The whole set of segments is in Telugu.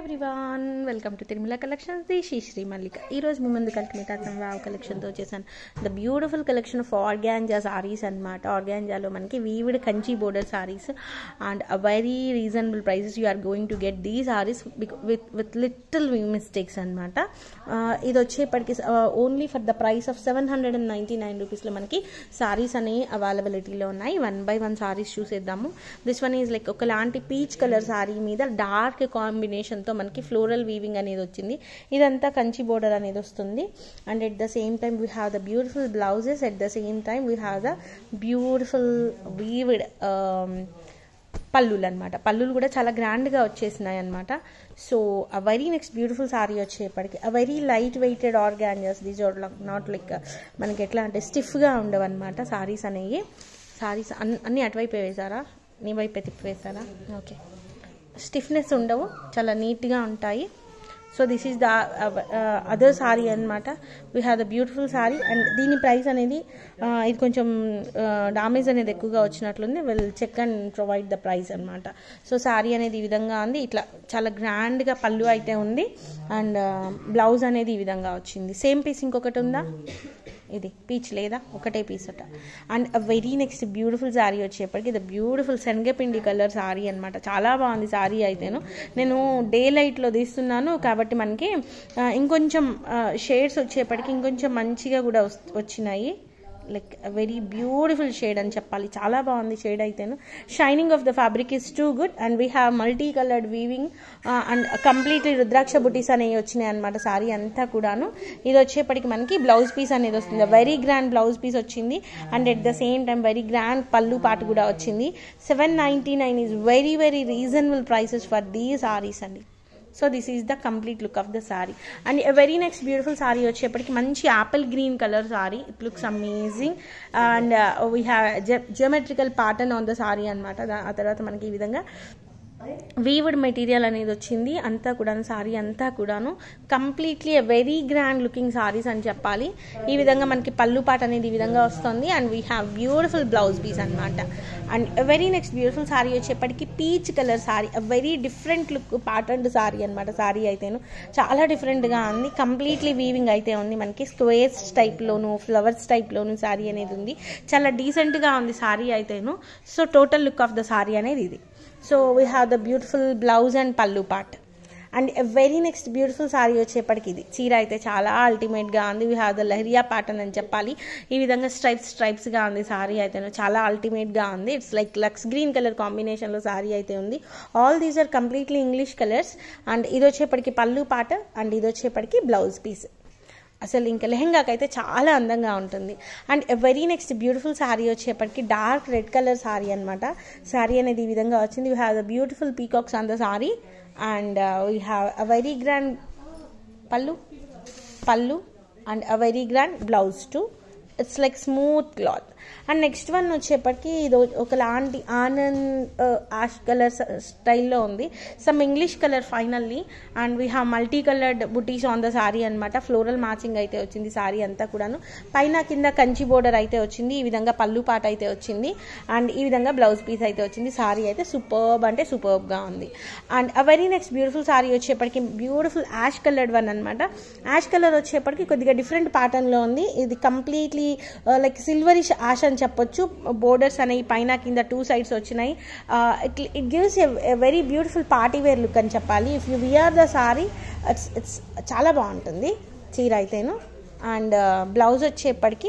everyone welcome to Tirumala collections the Shri Shri Mallika ఈ రోజు మీ ముందు కల్కిమితాతం వావ్ కలెక్షన్తో వచ్చేసాను the beautiful collection of organza saris అనమాట ఆర్గాంజాలో మనకి vivid Kanchi border saris and a very reasonable prices you are going to get the saris with with little mistakes అనమాట ఇది వచ్చేప్పటికి only for the price of seven hundred and ninety nine రూపీస్లో మనకి సారీస్ అనేవి అవైలబిలిటీలో ఉన్నాయి వన్ బై వన్ సారీస్ చూసేద్దాము దిస్ వన్ ఈజ్ లైక్ ఒకలాంటి పీచ్ కలర్ సారీ మీద డార్క్ కాంబినేషన్తో మనకి ఫ్లోరల్ వీవింగ్ అనేది వచ్చింది ఇదంతా కంచి బోర్డర్ అనేది వస్తుంది and at the same time we have the beautiful blouses at the same time we have the beautiful vivid పల్లులు అనమాట పల్లులు కూడా చాలా గ్రాండ్గా వచ్చేసినాయి అనమాట సో ఆ వెరీ నెక్స్ట్ బ్యూటిఫుల్ సారీ వచ్చేప్పటికి uh very light weighted organzas these are not like మనకి ఎట్లా అంటే స్టిఫ్గా ఉండవు అనమాట సారీస్ అనేవి సారీస్ అన్నీ అటువైపు వేసారా నీ వైపే తిప్పి వేసారా ఓకే స్టిఫ్నెస్ ఉండవు చాలా నీట్గా ఉంటాయి so this is the other sari అనమాట we have the beautiful sari and దీని ప్రైస్ అనేది ఇది కొంచెం డామేజ్ అనేది ఎక్కువగా వచ్చినట్లుంది will check and provide the price అనమాట సో సారీ అనేది ఈ విధంగా ఉంది ఇట్లా చాలా గ్రాండ్గా పళ్ళు అయితే ఉంది అండ్ బ్లౌజ్ అనేది ఈ విధంగా వచ్చింది సేమ్ పీస్ ఇంకొకటి ఉందా ఇది పీచ్ లేదా ఒకటే పీస్ అట and very next beautiful sari వచ్చేప్పటికి ఇది బ్యూటిఫుల్ శనగపిండి కలర్ శారీ అనమాట చాలా బాగుంది శారీ అయితేను నేను డే లైట్లో తీస్తున్నాను కాబట్టి మనకి ఇంకొంచెం షేడ్స్ వచ్చేప్పటికి ఇంకొంచెం మంచిగా కూడా వచ్చినాయి లైక్ వెరీ బ్యూటిఫుల్ షేడ్ అని చెప్పాలి చాలా బాగుంది షేడ్ అయితేను shining of the fabric is too good and we have multi coloured weaving and completely rudraksha butis అనేవి వచ్చినాయి అనమాట సారీ అంతా కూడాను ఇది వచ్చేప్పటికి మనకి బ్లౌజ్ పీస్ అనేది వస్తుంది వెరీ గ్రాండ్ బ్లౌజ్ పీస్ వచ్చింది and at the same time very grand పళ్ళు పాట కూడా వచ్చింది seven ninety nine is very very reasonable prices for the saris అండి so this is the complete look of the sari and very next beautiful sari వచ్చేప్పటికి మంచి apple green colour sari it looks amazing and we have geometrical pattern on the sari అనమాట ఆ తర్వాత మనకి ఈ విధంగా వీవుడ్ మెటీరియల్ అనేది వచ్చింది అంతా కూడాను సారీ అంతా కూడాను completely very grand looking saris అని చెప్పాలి ఈ విధంగా మనకి పళ్ళు పాట అనేది ఈ విధంగా వస్తుంది and we have beautiful blouse piece అనమాట and very next beautiful sari వచ్చేప్పటికి peach colour sari very different look patterned sari అనమాట సారీ అయితేను చాలా డిఫరెంట్గా ఉంది కంప్లీట్లీ వీవింగ్ అయితే ఉంది మనకి స్క్వేర్స్ టైప్లోను ఫ్లవర్స్ టైప్లోను సారీ అనేది ఉంది చాలా డీసెంట్గా ఉంది సారీ అయితేను so total look of the sari అనేది ఇది so we have the beautiful blouse and pallu part and very next beautiful sari వచ్చేప్పటికి ఇది చీర అయితే చాలా అల్టిమేట్గా ఉంది we have the leheriya pattern అని చెప్పాలి ఈ విధంగా స్ట్రైప్స్ స్ట్రైప్స్గా ఉంది సారీ అయితే చాలా అల్టిమేట్గా ఉంది it's like lux green colour కాంబినేషన్లో సారీ అయితే ఉంది all these are completely English colours and ఇది వచ్చేప్పటికి పళ్ళు పాట అండ్ ఇది వచ్చేప్పటికి బ్లౌజ్ పీస్ అసలు ఇంకా లెహెంగాకి అయితే చాలా అందంగా ఉంటుంది and very next beautiful sari వచ్చేప్పటికి డార్క్ రెడ్ కలర్ శారీ అనమాట శారీ అనేది ఈ విధంగా వచ్చింది we have the beautiful peacocks on the sari and we have a very grand pallu pallu and a very grand blouse too it's like smooth cloth and next one వచ్చేప్పటికి ఇది ఒకలాంటి ఆనంద్ యాష్ కలర్ స్టైల్లో ఉంది some English colour finally and we have multi coloured butis on the sari అనమాట ఫ్లోరల్ మ్యాచింగ్ అయితే వచ్చింది సారీ అంతా కూడాను పైన కింద కంచి బోర్డర్ అయితే వచ్చింది ఈ విధంగా పళ్ళు పాట అయితే వచ్చింది అండ్ ఈ విధంగా బ్లౌజ్ పీస్ అయితే వచ్చింది సారీ అయితే సూపర్బ్ అంటే సూపర్బ్గా ఉంది and uh very next beautiful sari వచ్చేప్పటికి బ్యూటిఫుల్ యాష్ కలర్డ్ వన్ అనమాట యాష్ కలర్ వచ్చేప్పటికి కొద్దిగా డిఫరెంట్ ప్యాటర్న్లో ఉంది ఇది కంప్లీట్లీ లైక్ సిల్వరిష్ యాష్ అని చెప్పొచ్చు బోర్డర్స్ అనేవి పైన కింద టూ సైడ్స్ వచ్చినాయి it it gives a very beautiful party wear look అని చెప్పాలి if you wear the sari it's it's చాలా బాగుంటుంది చీర అయితేను అండ్ బ్లౌజ్ వచ్చేప్పటికి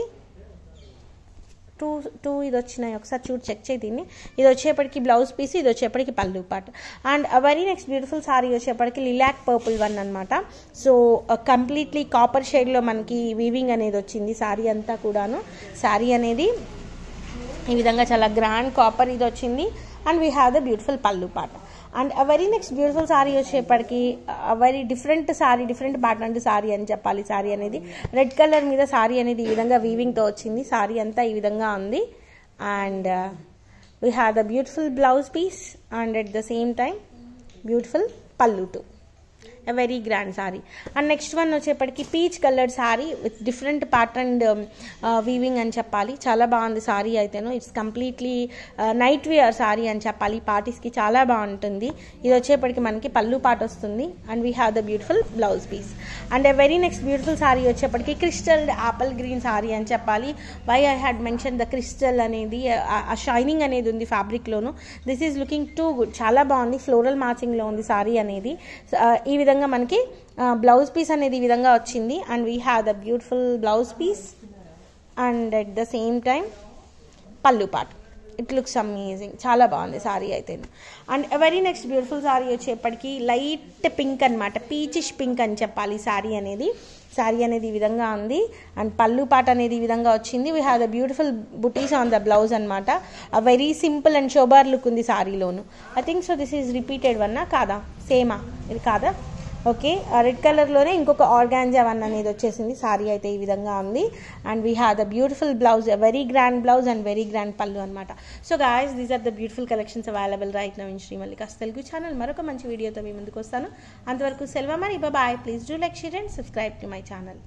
టూ టూ ఇది వచ్చినాయి ఒకసారి చూడు చెక్ చేయి దీన్ని ఇది వచ్చేప్పటికి బ్లౌజ్ పీస్ ఇది వచ్చేప్పటికి పళ్ళు పాట and very next beautiful sari వచ్చేప్పటికి లిలాక్ పర్పుల్ వన్ అనమాట సో కంప్లీట్లీ కాపర్ షేడ్లో మనకి వీవింగ్ అనేది వచ్చింది సారీ అంతా కూడాను సారీ అనేది ఈ విధంగా చాలా గ్రాండ్ కాపర్ ఇది వచ్చింది and we have the beautiful pallu పాట and very next beautiful sari వచ్చేప్పటికి very different sari different pattern sari అని చెప్పాలి సారీ అనేది రెడ్ కలర్ మీద సారీ అనేది ఈ విధంగా వీవింగ్తో వచ్చింది సారీ అంతా ఈ విధంగా ఉంది and we have the beautiful blouse piece and at the same time beautiful pallu to very grand sari and next one వచ్చేప్పటికి peach coloured sari with different pattern weaving అని చెప్పాలి చాలా బాగుంది సారీ అయితేను it's completely night wear sari అని చెప్పాలి పార్టీస్కి చాలా బాగుంటుంది ఇది వచ్చేప్పటికి మనకి పళ్ళు పాట వస్తుంది and we have the beautiful blouse piece and very next beautiful sari వచ్చేప్పటికి క్రిస్టల్ ఆపిల్ గ్రీన్ సారీ అని చెప్పాలి why I had mention the crystal అనేది ఆ షైనింగ్ అనేది ఉంది ఫ్యాబ్రిక్లోను this is looking too good చాలా బాగుంది ఫ్లోరల్ మ్యాచింగ్లో ఉంది సారీ అనేది ఈ విధంగా మనకి బ్లౌజ్ పీస్ అనేది ఈ విధంగా వచ్చింది and we have the beautiful blouse piece and at the same time pallu పాట ఇట్ లుక్స్ అమేజింగ్ చాలా బాగుంది సారీ అయితే and very next beautiful sari వచ్చేప్పటికి లైట్ పింక్ అనమాట పీచిష్ పింక్ అని చెప్పాలి సారీ అనేది శారీ అనేది ఈ విధంగా ఉంది అండ్ పళ్ళు పాట అనేది ఈ విధంగా వచ్చింది we have the beautiful butis on the blouse అనమాట very simple and sober look ఉంది శారీలోను I think so this is repeated వన్నా కాదా సేమా ఇది కాదా ఓకే రెడ్ కలర్లోనే ఇంకొక ఆర్గాన్జా వన్ అనేది వచ్చేసింది సారీ అయితే ఈ విధంగా ఉంది and we have the beautiful blouse very grand blouse and very grand pallu అనమాట so guys these are the beautiful collections available right now in Sri Mallika's Telugu channel మరొక మంచి వీడియోతో మీ ముందుకు వస్తాను అంతవరకు సెల్వ మరి bye please do like share and subscribe to my channel